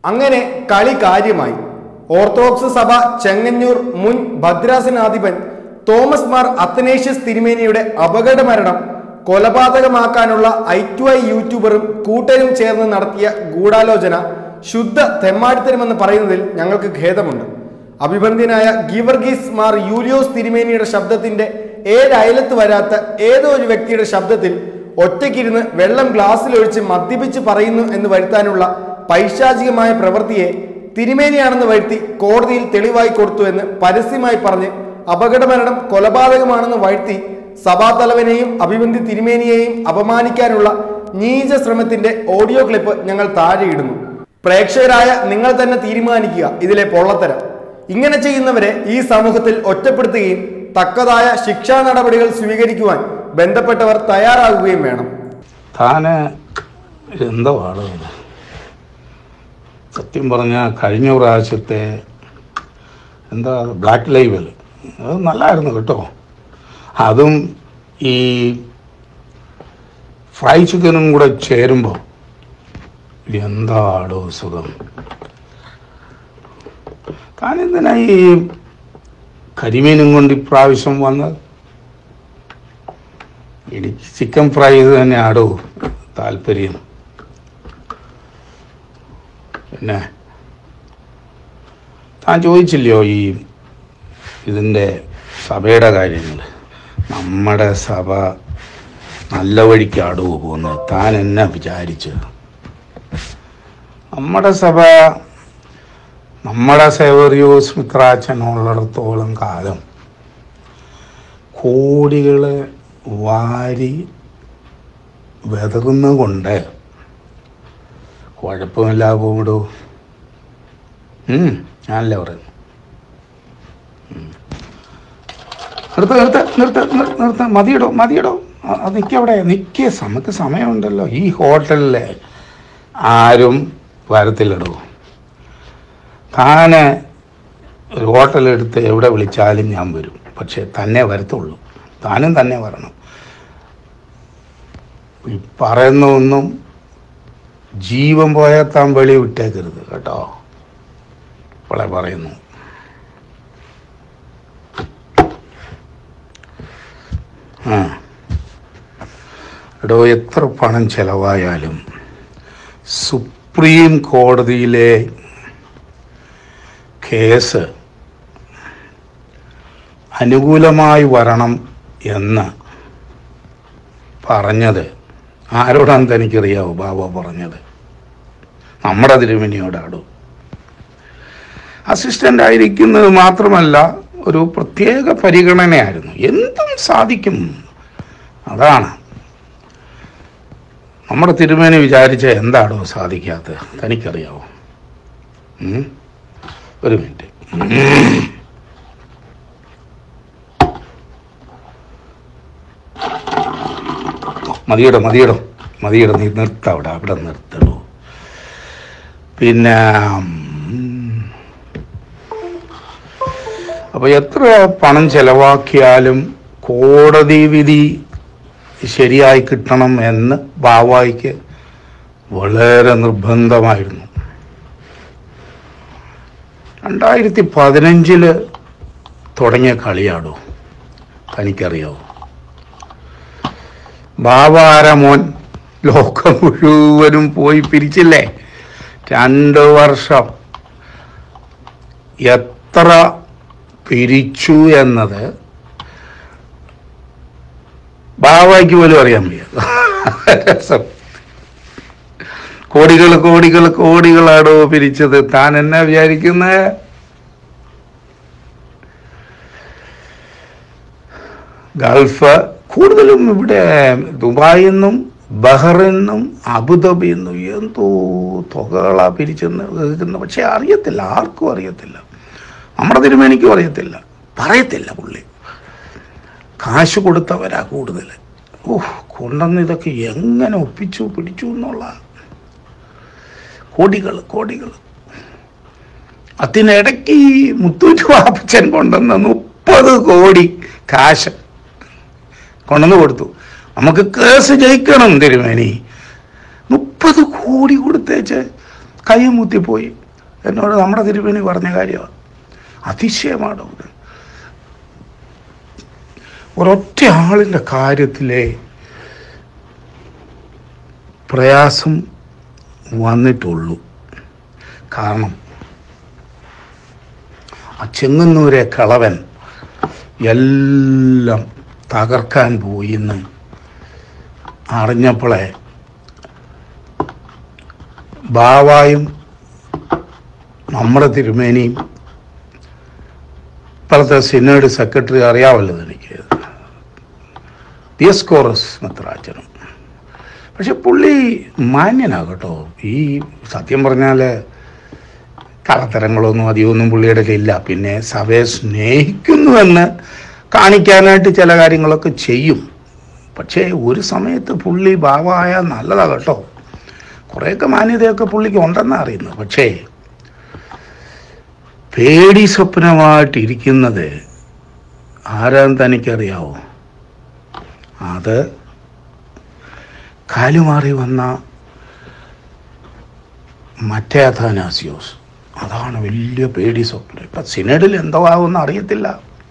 അങ്ങനെ കളി കാര്യമായി ഓർത്തഡോക്സ് സഭ ചെങ്ങന്നൂർ മുൻ ഭദ്രാസനാധിപൻ തോമസ് മാർ അത്തനേഷ്യസ് തിരുമേനിയുടെ അപകട മരണം കൊലപാതകമാക്കാനുള്ള ഐ ടു ഐ യൂട്യൂബറും കൂട്ടരും ചേർന്ന് നടത്തിയ ഗൂഢാലോചന ശുദ്ധ തെമ്മാടിത്തരമെന്ന് പറയുന്നതിൽ ഞങ്ങൾക്ക് ഖേദമുണ്ട് അഭിബന്ധ്യനായ ഗീവർഗീസ് മാർ യൂലിയോസ് തിരുമേനിയുടെ ശബ്ദത്തിന്റെ ഏഴ് അയലത്ത് വരാത്ത ഏതോ ഒരു വ്യക്തിയുടെ ശബ്ദത്തിൽ ഒറ്റയ്ക്കിരുന്ന് വെള്ളം ഗ്ലാസ്സിലൊഴിച്ച് മദ്യപിച്ച് പറയുന്നു എന്ന് വരുത്താനുള്ള പൈശാചികമായ പ്രവൃത്തിയെ തിരുമേനിയാണെന്ന് വരുത്തി കോടതിയിൽ തെളിവായി കൊടുത്തു എന്ന് പരസ്യമായി പറഞ്ഞ് അപകടമരണം കൊലപാതകമാണെന്ന് വരുത്തി സഭാതലവനെയും അഭിബന്ധി തിരുമേനിയെയും അപമാനിക്കാനുള്ള നീച ശ്രമത്തിന്റെ ഓഡിയോ ക്ലിപ്പ് ഞങ്ങൾ താഴെയിടുന്നു പ്രേക്ഷകരായ നിങ്ങൾ തന്നെ തീരുമാനിക്കുക ഇതിലെ പൊള്ളത്തരം ഇങ്ങനെ ചെയ്യുന്നവരെ ഈ സമൂഹത്തിൽ ഒറ്റപ്പെടുത്തുകയും തക്കതായ ശിക്ഷാ നടപടികൾ സ്വീകരിക്കുവാൻ ബന്ധപ്പെട്ടവർ തയ്യാറാകുകയും വേണം താന് എന്തോ ആളോ ഇത് സത്യം പറഞ്ഞാൽ കഴിഞ്ഞ പ്രാവശ്യത്തെ എന്താ ബ്ലാക്ക് ലൈവൽ അത് നല്ലായിരുന്നു കേട്ടോ അതും ഈ ഫ്രൈ ചിക്കനും കൂടെ ചേരുമ്പോൾ എന്താടോ സുഖം താനെന്തിനാ ഈ കരിമീനും കൊണ്ട് ഇപ്രാവശ്യം വന്നത് എനിക്ക് ചിക്കൻ ഫ്രൈ തന്നെ ആടോ താല്പര്യം പിന്നെ താൻ ചോദിച്ചില്ലയോ ഈ ഇതിൻ്റെ സഭയുടെ കാര്യങ്ങൾ നമ്മുടെ സഭ നല്ല വഴിക്ക് ആടോ പോകുന്നത് താൻ എന്നാ വിചാരിച്ച് നമ്മുടെ സഭ നമ്മുടെ സേവറിയോസ് മിത്രാച്ചനുള്ളിടത്തോളം കാലം കോടികൾ വാരി വെതറുന്ന കൊണ്ട് കുഴപ്പമില്ല പോടൂ ഞാനല്ലേ പറയുന്നു ഉം. നിർത്ത് നിർത്ത് നിർത്ത് നിർ- നിർത്ത് മതിയിടോ മതിയിടോ അ- അത് നിൽക്കവിടെ നിൽക്കേ നമുക്ക് സമയമുണ്ടല്ലോ ഈ ഹോട്ടലിൽ ആരും വരത്തില്ലടോ താന് ഒരു ഹോട്ടലെടുത്ത് എവിടെ വിളിച്ചാലും ഞാൻ വരും പക്ഷെ തന്നെ വരത്തുള്ളൂ താനും തന്നെ വരണം ഈ പറയുന്നൊന്നും ജീവൻ പോയാൽ താൻ വെളി വിട്ടേക്കരുത് കേട്ടോ ഇപ്പോളെ പറയുന്നു ആ എടോ എത്ര പണം ചെലവായാലും സുപ്രീം കോടതിയിലെ കേസ് അനുകൂലമായി വരണം എന്ന് പറഞ്ഞത് ആരോടാണെന്ന് തനിക്കറിയാവോ ബാബ പറഞ്ഞത് നമ്മുടെ തിരുമനിയോടാടോ അസിസ്റ്റൻ്റ് ആയിരിക്കുന്നത് മാത്രമല്ല ഒരു പ്രത്യേക പരിഗണനയായിരുന്നു എന്തും സാധിക്കും അതാണ് നമ്മുടെ തിരുമേനി വിചാരിച്ച എന്താണോ സാധിക്കാത്തത് തനിക്കറിയാവോ ഉം? ഒരു മിനിറ്റ് മതിയടോ മതിയടോ മതിയടോ നീ നിർത്ത അവിടെ അവിടെ നിർത്തടോ പിന്നെ ഉം, അപ്പൊ എത്ര പണം ചെലവാക്കിയാലും കോടതി വിധി ശരിയായി കിട്ടണം എന്ന് ബാവായിക്ക് വളരെ നിർബന്ധമായിരുന്നു രണ്ടായിരത്തി പതിനഞ്ചില് തുടങ്ങിയ കളിയാടോ തനിക്കറിയാവോ ബാബാരമോൻ ലോകം മുഴുവനും പോയി പിരിച്ചില്ലേ രണ്ട് വർഷം എത്ര പിരിച്ചു എന്നത് ബാബയ്ക്ക് പോലും അറിയാൻ വയ്യ രസം കോടികൾ കോടികൾ കോടികളാടോ പിരിച്ചത് താൻ എന്നാ വിചാരിക്കുന്നത് ഗൾഫ് കൂടുതലും ഇവിടെ ദുബായിൽ നിന്നും ബഹ്റിൽ നിന്നും അബുദാബിയിൽ നിന്നും എന്തോ തുകകളാ പിരിച്ചെന്ന് കേൾക്കുന്നു പക്ഷെ അറിയത്തില്ല ആർക്കും അറിയത്തില്ല നമ്മുടെ തിരുമേനിക്കും അറിയത്തില്ല പറയത്തില്ല പുള്ളി കാശ് കൊടുത്തവരാ കൂടുതൽ ഓഹ് കൊണ്ടുവന്ന് ഇതൊക്കെ എങ്ങനെ ഒപ്പിച്ചു പിടിച്ചു എന്നുള്ള കോടികൾ കോടികൾ അതിനിടയ്ക്ക് ഈ മുത്തൂറ്റ് വാപ്പച്ചൻ കൊണ്ടുവന്ന മുപ്പത് കോടി കാശ് കൊണ്ടുവന്ന് കൊടുത്തു നമുക്ക് കേസ് ജയിക്കണം തിരുമേനി മുപ്പത് കോടി കൊടുത്തേച്ച് കൈ മുത്തിപ്പോയി എന്നോട് നമ്മുടെ തിരുമേനി പറഞ്ഞ കാര്യമാണ് അതിശയമാണ് അത് ഒരൊറ്റ ആളിൻ്റെ കാര്യത്തിലെ പ്രയാസം വന്നിട്ടുള്ളൂ കാരണം ആ ചെങ്ങന്നൂരെ കളവൻ എല്ലാം തകർക്കാൻ പോയിന്ന് അറിഞ്ഞപ്പോളെ ബാവായും നമ്മുടെ തിരുമേനിയും ഇപ്പോഴത്തെ സിനേഡ് സെക്രട്ടറി അറിയാമല്ലോ എനിക്ക് ദിയസ്കോറസ് മെത്രാച്ചനും പക്ഷെ പുള്ളി മാന്യനാ കേട്ടോ ഈ സത്യം പറഞ്ഞാൽ കള്ളത്തരങ്ങളൊന്നും അധികമൊന്നും പുള്ളിയുടെ ഇല്ല പിന്നെ സഭയെ സ്നേഹിക്കുന്നുവെന്ന് കാണിക്കാനായിട്ട് ചില കാര്യങ്ങളൊക്കെ ചെയ്യും പക്ഷേ ഒരു സമയത്ത് പുള്ളി ഭാവമായ നല്ലതാ കേട്ടോ കുറേയൊക്കെ മാന്യതയൊക്കെ പുള്ളിക്ക് ഉണ്ടെന്നാണ് അറിയുന്നത് പക്ഷേ പേടി സ്വപ്നമായിട്ടിരിക്കുന്നത് ആരാന്ന് തനിക്കറിയാവോ അത് കാലുമാറി വന്ന മറ്റേ അഥാനാസിയോസ് അതാണ് വലിയ പേടി സ്വപ്നം ഇപ്പം സിനഡിൽ എന്തോ ആവുമെന്ന് അറിയത്തില്ല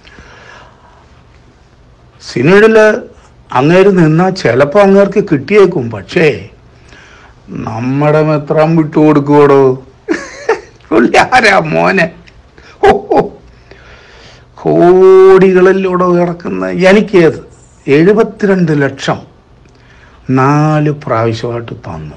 സിനഡിൽ അങ്ങേര് നിന്നാൽ ചിലപ്പോൾ അങ്ങേർക്ക് കിട്ടിയേക്കും പക്ഷേ നമ്മുടെ മെത്രാൻ വിട്ടു കൊടുക്കുവോടോ പുള്ളി ആരാ മോനെ ഓ ഓ. കോടികളിലൂടെ കിടക്കുന്ന എനിക്ക് എഴുപത്തിരണ്ട് ലക്ഷം നാല് പ്രാവശ്യമായിട്ട് തന്നു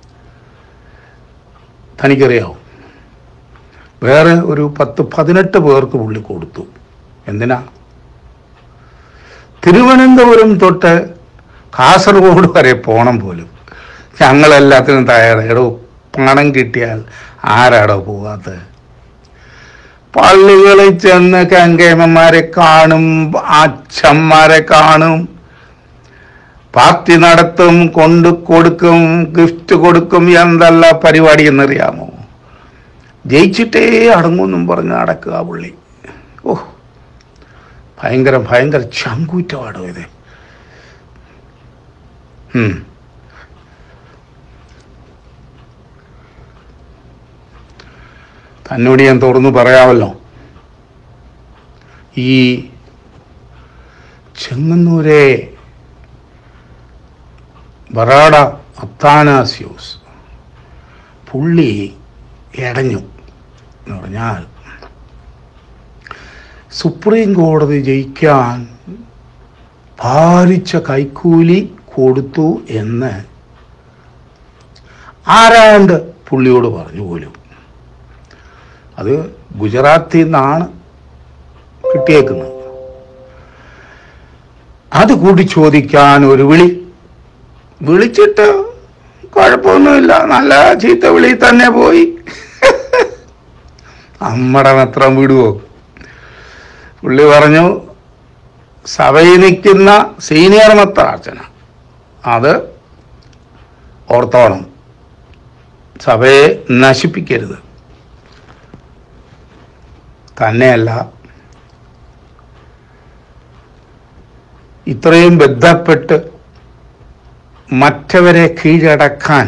തനിക്കറിയാവോ വേറെ ഒരു പത്ത് പതിനെട്ട് പേർക്ക് പുള്ളി കൊടുത്തു എന്തിനാ തിരുവനന്തപുരം തൊട്ട് കാസർഗോഡ് വരെ പോണം പോലും ഞങ്ങളെല്ലാത്തിനും തയ്യാറെടോ പണം കിട്ടിയാൽ ആരാടോ പോവാത്തത് പള്ളികളിൽ ചെന്ന് കങ്കേമന്മാരെ കാണും അച്ഛന്മാരെ കാണും പാർട്ടി നടത്തും കൊണ്ട് കൊടുക്കും ഗിഫ്റ്റ് കൊടുക്കും എന്തല്ല പരിപാടി എന്നറിയാമോ ജയിച്ചിട്ടേ അടങ്ങുമെന്നും പറഞ്ഞ് അടക്കുക പുള്ളി ഓ ഭയങ്കര ഭയങ്കര ചങ്കൂറ്റമാടോ ഇത് ഉം. തന്നോട് ഞാൻ തുറന്നു പറയാമല്ലോ ഈ ചെങ്ങന്നൂരെ ബറാഡ അത്താനാസിയോസ് പുള്ളി ഇടഞ്ഞു എന്ന് പറഞ്ഞാൽ സുപ്രീം കോടതി ജയിക്കാൻ ഭാരിച്ച കൈക്കൂലി കൊടുത്തു എന്ന് ആരാണ്ട് പുള്ളിയോട് പറഞ്ഞു പോലും അത് ഗുജറാത്തിൽ നിന്നാണ് കിട്ടിയേക്കുന്നത് അത് കൂടി ചോദിക്കാൻ ഒരു വിളി വിളിച്ചിട്ട് കുഴപ്പമൊന്നുമില്ല നല്ല ചീത്ത വിളി തന്നെ പോയി നമ്മുടെ മെത്രം വിടുവോ പുള്ളി പറഞ്ഞു സഭയിൽ നിൽക്കുന്ന സീനിയർ മെത്രാർച്ചന അത് ഓർത്തോണം സഭയെ നശിപ്പിക്കരുത് തന്നെയല്ല ഇത്രയും ബന്ധപ്പെട്ട് മറ്റവരെ കീഴടക്കാൻ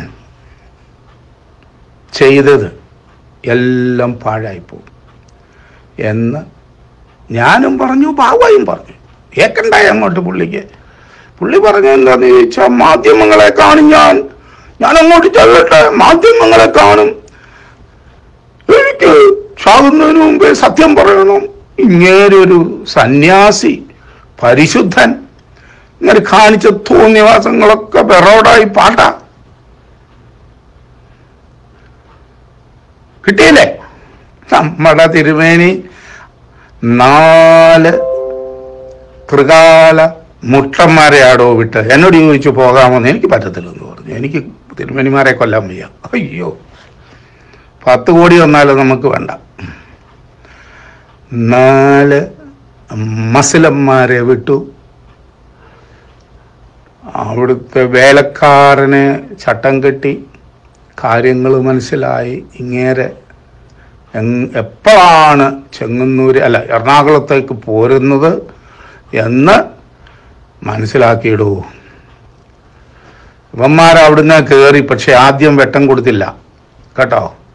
ചെയ്തത് എല്ലാം പാഴായിപ്പോകും എന്ന് ഞാനും പറഞ്ഞു ബാബയും പറഞ്ഞു ഏക്കണ്ടായി അങ്ങോട്ട് പുള്ളിക്ക് പുള്ളി പറഞ്ഞു എന്താന്ന് ചോദിച്ചാൽ മാധ്യമങ്ങളെ കാണും ഞാൻ ഞാൻ അങ്ങോട്ട് ചെല്ലട്ടെ മാധ്യമങ്ങളെ കാണും എനിക്ക് ചാകുന്നതിന് മുമ്പേ സത്യം പറയണം ഇങ്ങേരൊരു സന്യാസി പരിശുദ്ധൻ ഇങ്ങനെ കാണിച്ച തോന്നിവാസങ്ങളൊക്കെ ബെറോഡായി പാട്ട കിട്ടിയില്ലേ നമ്മുടെ തിരുമേനി നാല് ത്രികാല മുട്ടന്മാരെ ആടോ വിട്ട് എന്നോട് ചോദിച്ചു പോകാമെന്ന് എനിക്ക് പറ്റത്തില്ലെന്ന് പറഞ്ഞു എനിക്ക് തിരുമേനിമാരെ കൊല്ലാൻ വയ്യ അയ്യോ പത്ത് കോടി വന്നാലും നമുക്ക് വേണ്ട നാല് മസിലന്മാരെ വിട്ടു അവിടുത്തെ വേലക്കാരന് ചട്ടം കെട്ടി കാര്യങ്ങൾ മനസ്സിലായി ഇങ്ങേരെ എങ്- എപ്പോഴാണ് ചെങ്ങന്നൂര് അല്ല എറണാകുളത്തേക്ക് പോരുന്നത് എന്ന് മനസ്സിലാക്കിയിടൂ ഇവന്മാർ അവിടുന്ന് കയറി പക്ഷെ ആദ്യം വെട്ടം കൊടുത്തില്ല കേട്ടോ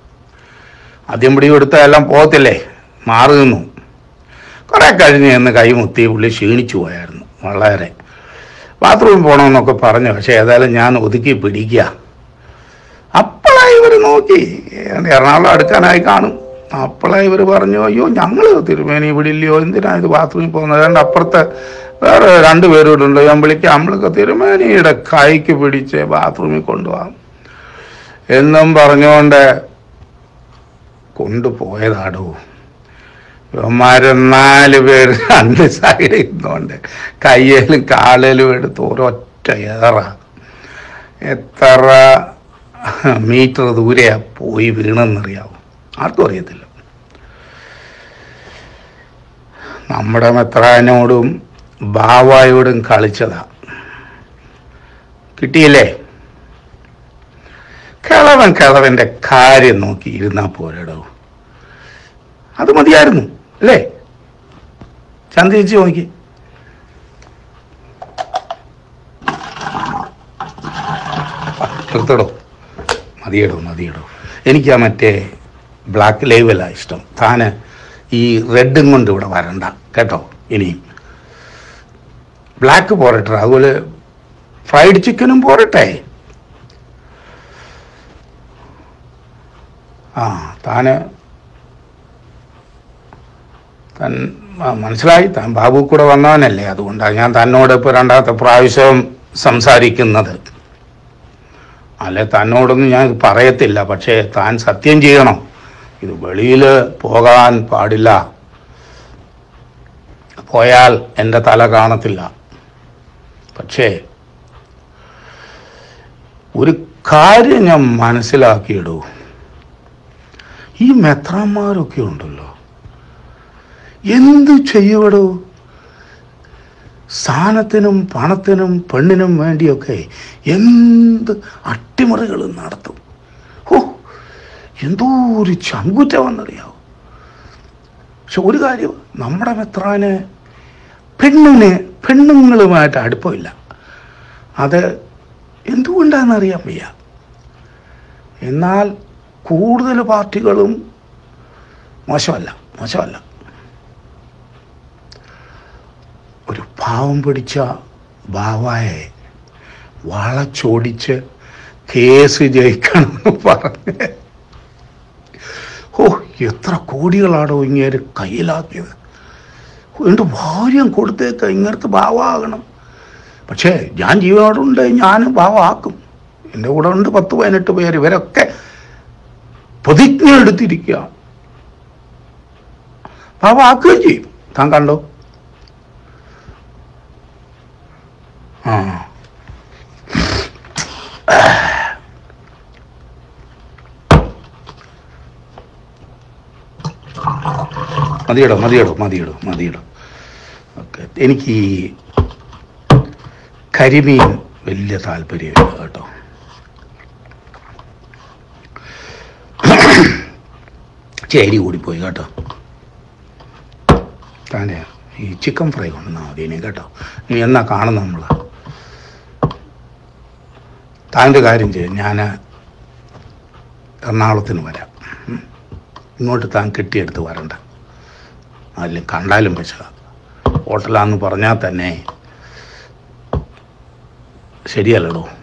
ആദ്യം പിടി കൊടുത്താൽ എല്ലാം പോകത്തില്ലേ മാറി നിന്നു കുറെ കഴിഞ്ഞ് എന്ന് കൈമുത്തി പുള്ളി ക്ഷീണിച്ചു പോയായിരുന്നു വളരെ ബാത്റൂമിൽ പോകണമെന്നൊക്കെ പറഞ്ഞു പക്ഷേ ഏതായാലും ഞാൻ ഒതുക്കി പിടിക്കുക അപ്പോഴായി ഇവർ നോക്കി എറണാകുളം അടുക്കാനായി കാണും അപ്പോഴായി ഇവർ പറഞ്ഞു അയ്യോ ഞങ്ങൾ തിരുമേനി ഇവിടെ ഇല്ലയോ എന്തിനാ ഇത് ബാത്റൂമിൽ പോകുന്നത് രണ്ട് അപ്പുറത്തെ വേറെ രണ്ട് പേരോടുണ്ട് ഞാൻ വിളിക്കാം നമ്മളൊക്കെ തിരുമേനിയുടെ കൈക്ക് പിടിച്ച് ബാത്റൂമിൽ കൊണ്ടുപോകാം എന്നും പറഞ്ഞുകൊണ്ട് കൊണ്ടുപോയതാടോ ഇവന്മാര് നാല് പേര് രണ്ട് സൈഡിൽ ഇരുന്നുകൊണ്ട് കയ്യിലും കാലിലും എടുത്ത് ഒരൊറ്റ ഏറ എത്ര മീറ്റർ ദൂരെയാ പോയി വീണെന്നറിയാവും ആർക്കും അറിയത്തില്ല നമ്മുടെ മെത്രാനോടും ബാവായോടും കളിച്ചതാ കിട്ടിയില്ലേ കിളവൻ കിളവന്റെ കാര്യം നോക്കി ഇരുന്നാ പോരടോ അത് മതിയായിരുന്നു അല്ലേ ചന്തിച്ച് നോക്കി നിർത്തടോ മതിയടോ മതിയടോ എനിക്ക് ആ മറ്റേ ബ്ലാക്ക് ലേവലാ ഇഷ്ടം താന് ഈ റെഡും കൊണ്ട് ഇവിടെ വരണ്ട കേട്ടോ ഇനിയും ബ്ലാക്ക് പോരട്ടെ അതുപോലെ ഫ്രൈഡ് ചിക്കനും പോരട്ടെ ആ താന് താൻ ആ, മനസ്സിലായി താൻ ബാബു കൂടെ വന്നവനല്ലേ അതുകൊണ്ടാണ് ഞാൻ തന്നോട് ഇപ്പോൾ രണ്ടാമത്തെ പ്രാവശ്യം സംസാരിക്കുന്നത് അല്ലെ തന്നോടൊന്നും ഞാൻ ഇത് പറയത്തില്ല പക്ഷേ താൻ സത്യം ചെയ്യണം ഇത് വെളിയിൽ പോകാൻ പാടില്ല പോയാൽ എൻ്റെ തല കാണത്തില്ല പക്ഷേ ഒരു കാര്യം ഞാൻ മനസ്സിലാക്കിയിടൂ ഈ മെത്രാന്മാരൊക്കെ ഉണ്ടല്ലോ എന്തു ചെയ്യുവടോ സ്ഥാനത്തിനും പണത്തിനും പെണ്ണിനും വേണ്ടിയൊക്കെ എന്ത് അട്ടിമറികൾ നടത്തും ഓ എന്തോ ഒരു ചങ്കുറ്റമെന്നറിയാവോ പക്ഷെ ഒരു കാര്യം നമ്മുടെ മെത്രാന് പെണ്ണിന് പെണ്ണുങ്ങളുമായിട്ട് അടുപ്പമില്ല അത് എന്തുകൊണ്ടാണെന്നറിയാൻ വയ്യ എന്നാൽ കൂടുതൽ പാർട്ടികളും മോശമല്ല മോശമല്ല ഒരു പാവം പിടിച്ച ബാവായെ വളച്ചോടിച്ച് കേസ് ജയിക്കണമെന്ന് പറഞ്ഞ് ഓ എത്ര കോടികളാണോ ഇങ്ങേര് കയ്യിലാക്കിയത് എൻ്റെ ഭാര്യം കൊടുത്തേക്ക ഇങ്ങനത്തെ ഭാവമാകണം പക്ഷേ ഞാൻ ജീവനോടുണ്ട് ഞാൻ ഭാവമാക്കും എൻ്റെ കൂടെ ഉണ്ട് പത്ത് പതിനെട്ട് പേര് ഇവരൊക്കെ പ്രതിജ്ഞ എടുത്തിരിക്കുക ഭാവമാക്കുകയും ചെയ്യും താൻ കണ്ടോ ആ മതിയടോ മതിയടോ മതിയടോ മതിയടോ ഓക്കെ എനിക്ക് ഈ കരിമീൻ വലിയ താല്പര്യമില്ല കേട്ടോ ചേരി കൂടിപ്പോയി കേട്ടോ താനെ ഈ ചിക്കൻ ഫ്രൈ കൊണ്ടുവന്നാൽ മതി ഇനി കേട്ടോ ഇനി എന്നാ കാണുന്ന നമ്മൾ താൻ്റെ കാര്യം ചെയ്യും ഞാൻ എറണാകുളത്തിന് വരാം ഉം. ഇങ്ങോട്ട് താൻ കെട്ടിയെടുത്ത് വരണ്ട അതിൽ കണ്ടാലും പശ ഹോട്ടലാന്ന് പറഞ്ഞാൽ തന്നെ ശരിയല്ലടോ